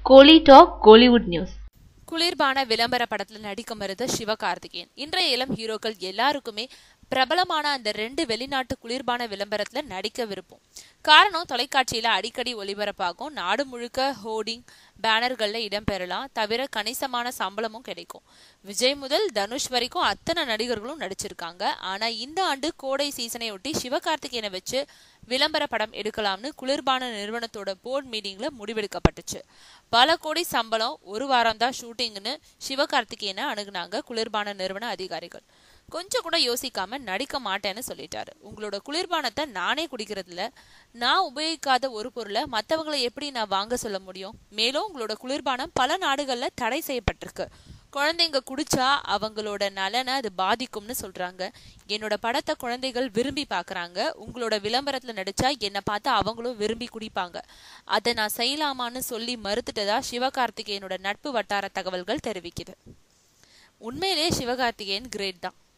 கோலி talk Kollywood news குளிர்பான விளம்பர படத்துல நடிக்க மறுத்த சிவகார்த்திகேயன் இன்றைய இளம் ஹீரோக்கள் எல்லாருக்குமே பிரபலமான அந்த ரெண்டு வெளிநாட்டு குளிர்பான விளம்பரத்துல நடிக்க விருப்பம் காரணம் தொலைக்காட்சியில அடிக்கடி ஒளிபரப்பாகும் நாடு முழுக்க ஹோர்டிங் பேனர்கள்ல இடம்பெறலாம் தவிர கணிசமான சம்பளமும் கிடைக்கும் விஜய் முதல் தனுஷ் வரைக்கும் அத்தனை நடிகர்களும் நடிச்சிருக்காங்க ஆனா இந்த ஆண்டு கோடை சீசனை ஒட்டி சிவகார்த்திகேயனை வச்சு விளம்பர படம் எடுக்கலாம்னு குளிர்பான நிறுவனத்தோட போர்ட் மீட்டிங்ல முடிவெடுக்கப்பட்டுச்சு பல கோடி சம்பளம் ஒரு வாரம் தான் ஷூட்டிங்னு சிவகார்த்திகேயனை அணுகுனாங்க குளிர்பான நிறுவன அதிகாரிகள் கொஞ்சம் கூட யோசிக்காம நடிக்க மாட்டேன்னு சொல்லிட்டாரு உங்களோட குளிர்பானத்தை நானே குடிக்கிறதுல நான் உபயோகிக்காத ஒரு பொருளை மத்தவங்களை எப்படி நான் வாங்க சொல்ல முடியும் மேலும் உங்களோட குளிர்பானம் பல நாடுகள்ல தடை செய்யப்பட்டிருக்கு குழந்தைங்க குடிச்சா அவங்களோட நலனை அது பாதிக்கும்னு சொல்றாங்க என்னோட படத்தை குழந்தைகள் விரும்பி பாக்குறாங்க உங்களோட விளம்பரத்துல நடிச்சா என்னை பார்த்து அவங்களும் விரும்பி குடிப்பாங்க அதை நான் செய்யலாமான்னு சொல்லி மறுத்துட்டதா சிவகார்த்திகேயனோட நட்பு வட்டார தகவல்கள் தெரிவிக்குது உண்மையிலேயே சிவகார்த்திகேயன் கிரேட் தான்